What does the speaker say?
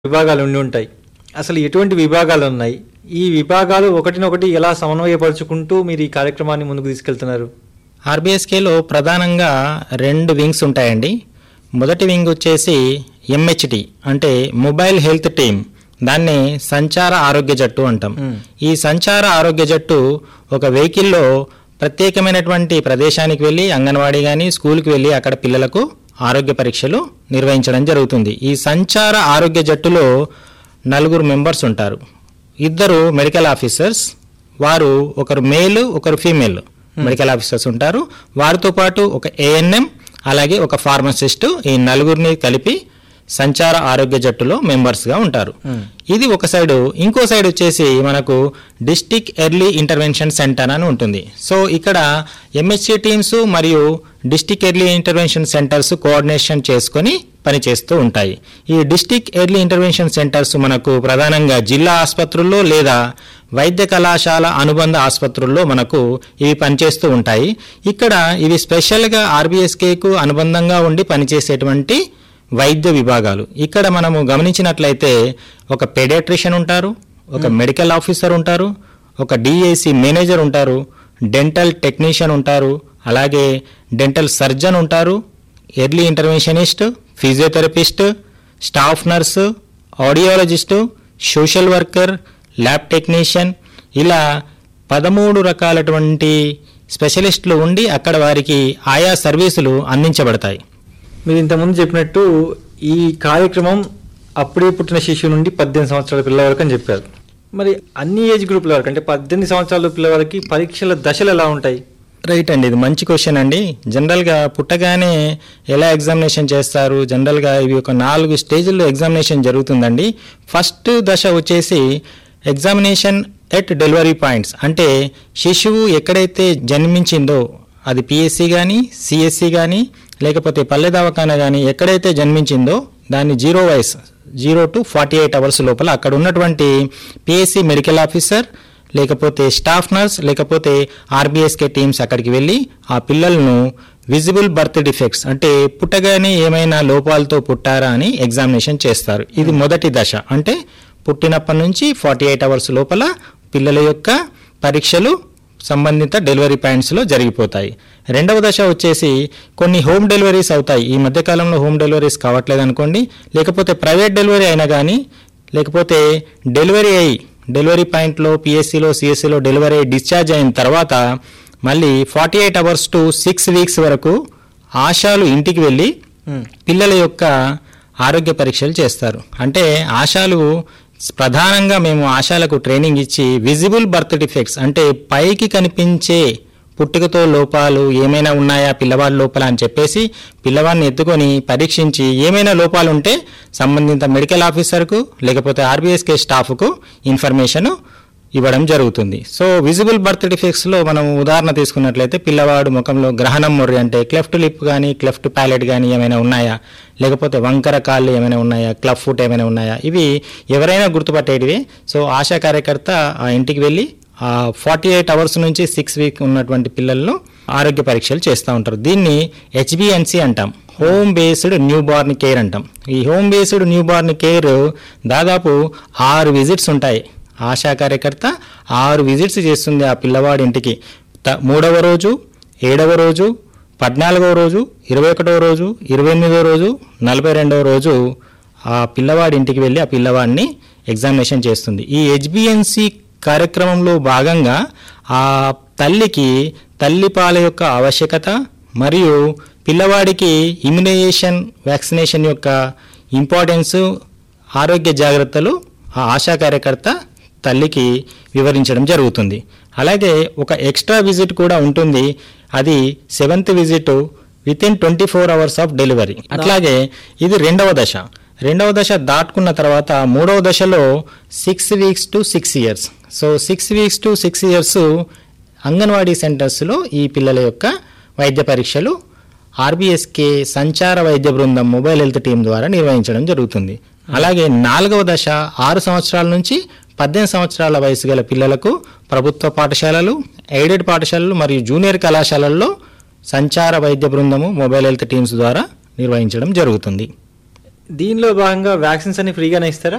విభాగాలు ఉండి ఉంటాయి అసలు ఎటువంటి విభాగాలు ఉన్నాయి ఈ విభాగాలు ఒకటినొకటి ఎలా సమన్వయపరుచుకుంటూ మీరు ఈ కార్యక్రమాన్ని ముందుకు తీసుకెళ్తున్నారు ఆర్బీఎస్కేలో ప్రధానంగా రెండు వింగ్స్ ఉంటాయండి మొదటి వింగ్ వచ్చేసి ఎంహెచ్టి అంటే మొబైల్ హెల్త్ టీమ్ దాన్ని సంచార ఆరోగ్య జట్టు అంటాం మ్మ్. ఈ సంచార ఆరోగ్య జట్టు ఒక వెహికల్లో ప్రత్యేకమైనటువంటి ప్రదేశానికి వెళ్ళి అంగన్వాడీ కానీ స్కూల్కి వెళ్ళి అక్కడ పిల్లలకు ఆరోగ్య పరీక్షలు నిర్వహించడం జరుగుతుంది ఈ సంచార ఆరోగ్య జట్టులో నలుగురు మెంబర్స్ ఉంటారు ఇద్దరు మెడికల్ ఆఫీసర్స్ వారు ఒకరు మేల్ ఒకరు ఫీమేల్ మెడికల్ ఆఫీసర్స్ ఉంటారు వారితో పాటు ఒక ఏఎన్ఎం అలాగే ఒక ఫార్మసిస్ట్ ఈ నలుగురిని కలిపి సంచార ఆరోగ్య జట్టులో మెంబర్స్గా ఉంటారు మ్మ్. ఇది ఒక సైడ్ ఇంకో సైడ్ వచ్చేసి మనకు డిస్టిక్ ఎర్లీ ఇంటర్వెన్షన్ సెంటర్ అని ఉంటుంది సో ఇక్కడ ఎంహెచ్సి టీమ్స్ మరియు district early intervention centres coordination చేసుకొని పనిచేస్తూ ఉంటాయి ఈ డిస్టిక్ ఎర్లీ ఇంటర్వెన్షన్ సెంటర్స్ మనకు ప్రధానంగా జిల్లా ఆసుపత్రుల్లో లేదా వైద్య కళాశాల అనుబంధ ఆసుపత్రుల్లో మనకు ఇవి పనిచేస్తూ ఉంటాయి ఇక్కడ ఇవి స్పెషల్గా ఆర్బీఎస్కేకు అనుబంధంగా ఉండి పనిచేసేటువంటి వైద్య విభాగాలు ఇక్కడ మనము గమనించినట్లయితే ఒక పెడియాట్రిషియన్ ఉంటారు ఒక మెడికల్ ఆఫీసర్ ఉంటారు ఒక డిఏసి మేనేజర్ ఉంటారు డెంటల్ టెక్నీషియన్ ఉంటారు అలాగే డెంటల్ సర్జన్ ఉంటారు early interventionist physiotherapist staff nurse audiologist social worker lab technician ఇలా పదమూడు రకాలటువంటి స్పెషలిస్టులు ఉండి అక్కడ వారికి ఆయా సర్వీసులు అందించబడతాయి మీరు ఇంతకుముందు చెప్పినట్టు ఈ కార్యక్రమం అప్పుడే పుట్టిన శిశువు నుండి పద్దెనిమిది సంవత్సరాల పిల్లల వరకు అని చెప్పారు మరి అన్ని ఏజ్ గ్రూపుల వరకు అంటే పద్దెనిమిది సంవత్సరాల పిల్లల వరకు పరీక్షల దశలు ఎలా ఉంటాయి రైట్ అండి ఇది మంచి క్వశ్చన్ అండి జనరల్గా పుట్టగానే ఎలా ఎగ్జామినేషన్ చేస్తారు జనరల్గా ఇవి ఒక నాలుగు స్టేజ్ల్లో ఎగ్జామినేషన్ జరుగుతుందండి ఫస్ట్ దశ వచ్చేసి ఎగ్జామినేషన్ ఎట్ డెలివరీ పాయింట్స్ అంటే శిశువు ఎక్కడైతే జన్మించిందో అది పిఎస్సి కానీ సిఎస్సి కానీ లేకపోతే పల్లె దవాఖాన కానీ ఎక్కడైతే జన్మించిందో దాన్ని జీరో వయస్ zero to forty eight hours లోపల అక్కడ ఉన్నటువంటి పిఎస్సి మెడికల్ ఆఫీసర్ లేకపోతే స్టాఫ్ నర్స్ లేకపోతే ఆర్బీఎస్కే టీమ్స్ అక్కడికి వెళ్ళి ఆ పిల్లలను విజిబుల్ బర్త్ డిఫెక్ట్స్ అంటే పుట్టగానే ఏమైనా లోపాలతో పుట్టారా అని ఎగ్జామినేషన్ చేస్తారు ఇది మొదటి దశ అంటే పుట్టినప్పటి నుంచి ఫార్టీ ఎయిట్ అవర్స్ లోపల పిల్లల యొక్క పరీక్షలు సంబంధిత డెలివరీ పాయింట్స్లో జరిగిపోతాయి రెండవ దశ వచ్చేసి కొన్ని హోమ్ డెలివరీస్ అవుతాయి ఈ మధ్యకాలంలో హోమ్ డెలివరీస్ కావట్లేదు అనుకోండి లేకపోతే ప్రైవేట్ డెలివరీ అయినా కానీ లేకపోతే డెలివరీ అయ్యి డెలివరీ పాయింట్లో పిఎస్సిలో సిఎస్సిలో డెలివరీ అయ్యి డిశ్చార్జ్ అయిన తర్వాత మళ్ళీ forty eight hours to six weeks వరకు ఆశాలు ఇంటికి వెళ్ళి మ్మ్. పిల్లల యొక్క ఆరోగ్య పరీక్షలు చేస్తారు అంటే ఆశాలు ప్రధానంగా మేము ఆశాలకు ట్రైనింగ్ ఇచ్చి విజిబుల్ బర్త్ డిఫెక్ట్స్ అంటే పైకి కనిపించే పుట్టుకతో లోపాలు ఏమైనా ఉన్నాయా పిల్లవాడి లోపల అని చెప్పేసి పిల్లవాడిని ఎత్తుకొని పరీక్షించి ఏమైనా లోపాలు ఉంటే సంబంధిత మెడికల్ ఆఫీసర్కు లేకపోతే ఆర్బీఎస్కే స్టాఫ్కు ఇన్ఫర్మేషన్ ఇవ్వడం జరుగుతుంది సో విజిబుల్ బర్త్ డిఫెక్ట్స్లో మనం ఉదాహరణ తీసుకున్నట్లయితే పిల్లవాడు ముఖంలో గ్రహణం మొర్రి అంటే క్లెఫ్ట్ లిప్ కానీ క్లెఫ్ట్ ప్యాలెట్ కానీ ఏమైనా ఉన్నాయా లేకపోతే వంకర కాళ్ళు ఏమైనా ఉన్నాయా క్లఫ్ ఫుట్ ఏమైనా ఉన్నాయా ఇవి ఎవరైనా గుర్తుపట్టేటివి సో ఆశా కార్యకర్త ఆ ఇంటికి వెళ్ళి ఆ ఫార్టీ ఎయిట్ అవర్స్ నుంచి సిక్స్ వీక్ ఉన్నటువంటి పిల్లలను ఆరోగ్య పరీక్షలు చేస్తూ ఉంటారు దీన్ని హెచ్బిఎన్సి అంటాం home based new born care అంటాం ఈ home based new born care దాదాపు ఆరు విజిట్స్ ఉంటాయి ఆశా కార్యకర్త ఆరు విజిట్స్ చేస్తుంది ఆ పిల్లవాడి ఇంటికి త- మూడవ రోజు ఏడవ రోజు పద్నాలుగవ రోజు ఇరవై ఒకటవ రోజు ఇరవై ఎనిమిదవ రోజు నలభై రెండవ రోజు ఆ పిల్లవాడి ఇంటికి వెళ్ళి ఆ పిల్లవాడిని ఎగ్జామినేషన్ చేస్తుంది ఈ హెచ్బిఎన్సి కార్యక్రమంలో భాగంగా ఆ తల్లికి తల్లిపాల యొక్క ఆవశ్యకత మరియు పిల్లవాడికి ఇమ్యునైజేషన్ వ్యాక్సినేషన్ యొక్క ఇంపార్టెన్స్ ఆరోగ్య జాగ్రత్తలు ఆ ఆశా కార్యకర్త తల్లికి వివరించడం జరుగుతుంది అలాగే ఒక ఎక్స్ట్రా విజిట్ కూడా ఉంటుంది అది seventh visit within twenty four hours of delivery అట్లాగే ఇది రెండవ దశ రెండవ దశ దాటుకున్న తర్వాత మూడవ దశలో six weeks to six years so six weeks to six years anganwadi సెంటర్స్లో ఈ పిల్లల యొక్క వైద్య పరీక్షలు ఆర్బీఎస్కే సంచార వైద్య బృందం మొబైల్ హెల్త్ టీం ద్వారా నిర్వహించడం జరుగుతుంది అలాగే నాలుగవ దశ ఆరు సంవత్సరాల నుంచి పద్దెనిమిది సంవత్సరాల వయసు గల పిల్లలకు ప్రభుత్వ పాఠశాలలు ఎయిడెడ్ పాఠశాలలు మరియు జూనియర్ కళాశాలల్లో సంచార వైద్య బృందము మొబైల్ హెల్త్ టీమ్స్ ద్వారా నిర్వహించడం జరుగుతుంది దీనిలో భాగంగా వ్యాక్సిన్స్ అన్ని ఫ్రీగానే ఇస్తారా